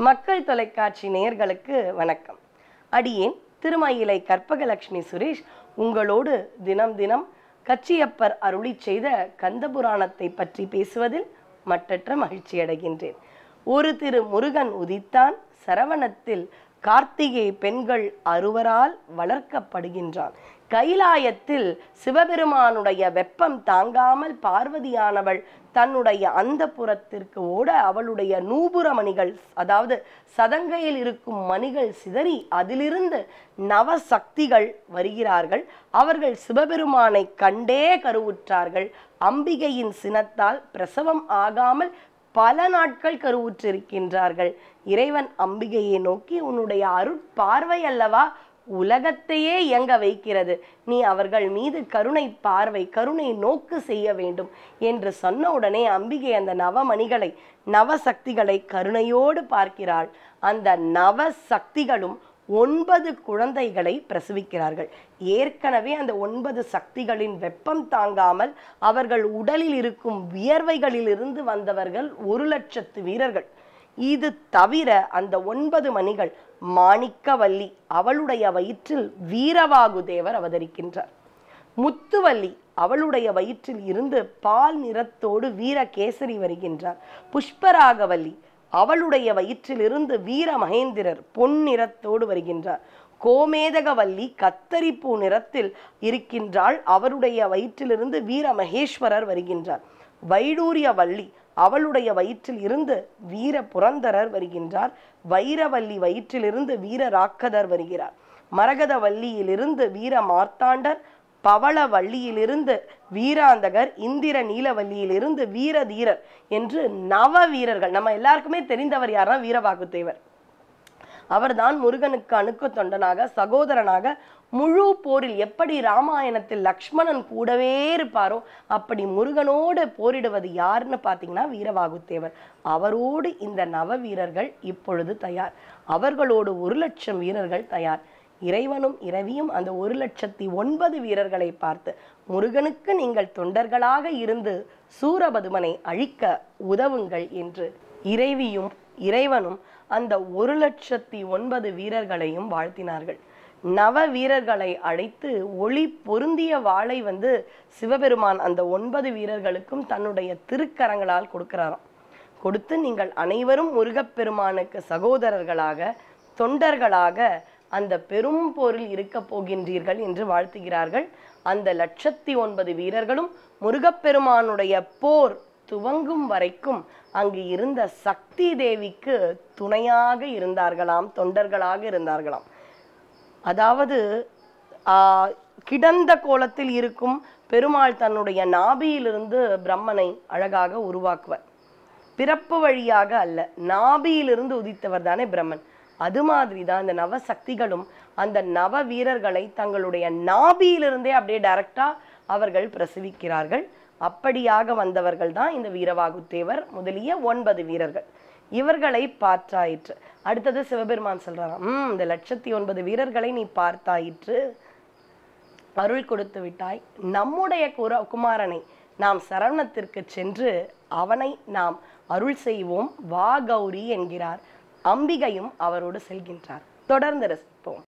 மக்கள் தொலைக்காட்சி நேயர்களுக்கு வணக்கம் அடியேன் திருமயிலை கற்பகலட்சுமி சுரேஷ் உங்களோடு தினம் தினம் கச்சியப்பர் அருளி செய்த கந்தபுராணத்தை பற்றி பேசுவதில் மட்டற்ற மகிழ்ச்சி அடைகின்றேன் ஒரு திரு முருகன் உதித்தான் சரவணத்தில் கார்த்திகை பெண்கள் அறுவரால் வளர்க்கப்படுகின்றான் கைலாயத்தில் சிவபெருமானுடைய வெப்பம் தாங்காமல் பார்வதியானவள் தன்னுடைய அந்த புறத்திற்கு ஓட அவளுடைய நூபுர மணிகள் அதாவது சதங்கையில் இருக்கும் மணிகள் சிதறி அதிலிருந்து நவசக்திகள் வருகிறார்கள் அவர்கள் சிவபெருமானை கண்டே கருவுற்றார்கள் அம்பிகையின் சினத்தால் பிரசவம் ஆகாமல் பல நாட்கள் கருவுற்றிருக்கின்றார்கள் இறைவன் அம்பிகையை நோக்கி உன்னுடைய அருட்பார்வை அல்லவா உலகத்தையே இயங்க வைக்கிறது நீ அவர்கள் மீது கருணை பார்வை கருணை நோக்கு செய்ய வேண்டும் என்று சொன்ன உடனே அம்பிகை அந்த நவமணிகளை நவசக்திகளை கருணையோடு பார்க்கிறாள் அந்த நவசக்திகளும் ஒன்பது குழந்தைகளை பிரசவிக்கிறார்கள் ஏற்கனவே அந்த ஒன்பது சக்திகளின் வெப்பம் தாங்காமல் அவர்கள் உடலில் இருக்கும் வியர்வைகளிலிருந்து வந்தவர்கள் ஒரு லட்சத்து வீரர்கள் இது தவிர அந்த ஒன்பது மணிகள் மாணிக்கவல்லி அவளுடைய வயிற்றில் வீரவாகு தேவர் அவதரிக்கின்றார் முத்துவல்லி அவளுடைய வயிற்றில் இருந்து பால் நிறத்தோடு வீரகேசரி வருகின்றார் புஷ்பராகவல்லி அவளுடைய வயிற்றிலிருந்து வீர மகேந்திரர் பொன் நிறத்தோடு வருகின்றார் கோமேதகவல்லி கத்தரிப்பூ நிறத்தில் இருக்கின்றாள் அவருடைய வயிற்றிலிருந்து வீர மகேஸ்வரர் வருகின்றார் வைடூரியவல்லி அவளுடைய வயிற்றில் இருந்து வீர புரந்தரர் வருகின்றார் வைரவல்லி வயிற்றிலிருந்து வீர ராக்கதர் வருகிறார் மரகத வள்ளியிலிருந்து வீர மார்த்தாண்டர் பவள வள்ளியிலிருந்து வீராந்தகர் இந்திர நீலவல்லியிலிருந்து வீரதீரர் என்று நவ வீரர்கள் நம்ம எல்லாருக்குமே தெரிந்தவர் யாரா வீரவாகுத்தேவர் அவர்தான் முருகனுக்கு அணுக்க தொண்டனாக சகோதரனாக முழு போரில் எப்படி ராமாயணத்தில் லக்ஷ்மணன் கூடவே இருப்பாரோ அப்படி முருகனோடு போரிடுவது யாருன்னு பார்த்தீங்கன்னா வீரவாகுத்தேவர் அவரோடு இந்த நவ வீரர்கள் இப்பொழுது தயார் அவர்களோடு ஒரு லட்சம் வீரர்கள் தயார் இறைவனும் இரவியும் அந்த ஒரு லட்சத்தி ஒன்பது வீரர்களை பார்த்து முருகனுக்கு நீங்கள் தொண்டர்களாக இருந்து சூரபதுமனை அழிக்க உதவுங்கள் என்று இறைவியும் இறைவனும் அந்த ஒரு லட்சத்தி ஒன்பது வீரர்களையும் வாழ்த்தினார்கள் நவ வீரர்களை அழைத்து ஒளி பொருந்திய வாளை வந்து சிவபெருமான் அந்த ஒன்பது வீரர்களுக்கும் தன்னுடைய திருக்கரங்களால் கொடுக்கிறாராம் கொடுத்து நீங்கள் அனைவரும் முருகப்பெருமானுக்கு சகோதரர்களாக தொண்டர்களாக அந்த பெரும் போரில் இருக்க போகின்றீர்கள் என்று வாழ்த்துகிறார்கள் அந்த லட்சத்தி ஒன்பது வீரர்களும் முருகப்பெருமானுடைய போர் துவங்கும் வரைக்கும் அங்கு இருந்த சக்தி தேவிக்கு துணையாக இருந்தார்களாம் தொண்டர்களாக இருந்தார்களாம் அதாவது ஆஹ், கிடந்த கோலத்தில் இருக்கும் பெருமாள் தன்னுடைய நாபியிலிருந்து பிரம்மனை அழகாக உருவாக்குவர் பிறப்பு வழியாக அல்ல நாபியிலிருந்து உதித்தவர் தானே பிரம்மன் அது மாதிரி தான் இந்த நவ சக்திகளும் அந்த நவ வீரர்களை தங்களுடைய நாபியிலிருந்தே அப்படியே டைரக்டா அவர்கள் பிரசவிக்கிறார்கள் அப்படியாக வந்தவர்கள் தான் இந்த வீரவாகுத்தேவர் முதலிய ஒன்பது வீரர்கள் இவர்களை பார்த்தாயிற்று அடுத்தது சிவபெருமான் சொல்றாராம் "ம், இந்த லட்சத்தி ஒன்பது வீரர்களை நீ பார்த்தாயிற்று அருள் கொடுத்து விட்டாய் நம்முடைய குர குமாரனை நாம் சரவணத்திற்கு சென்று அவனை நாம் அருள் செய்வோம் வா கௌரி என்கிறார் அம்பிகையும் அவரோடு செல்கின்றார் தொடர்ந்து ரசிப்போம்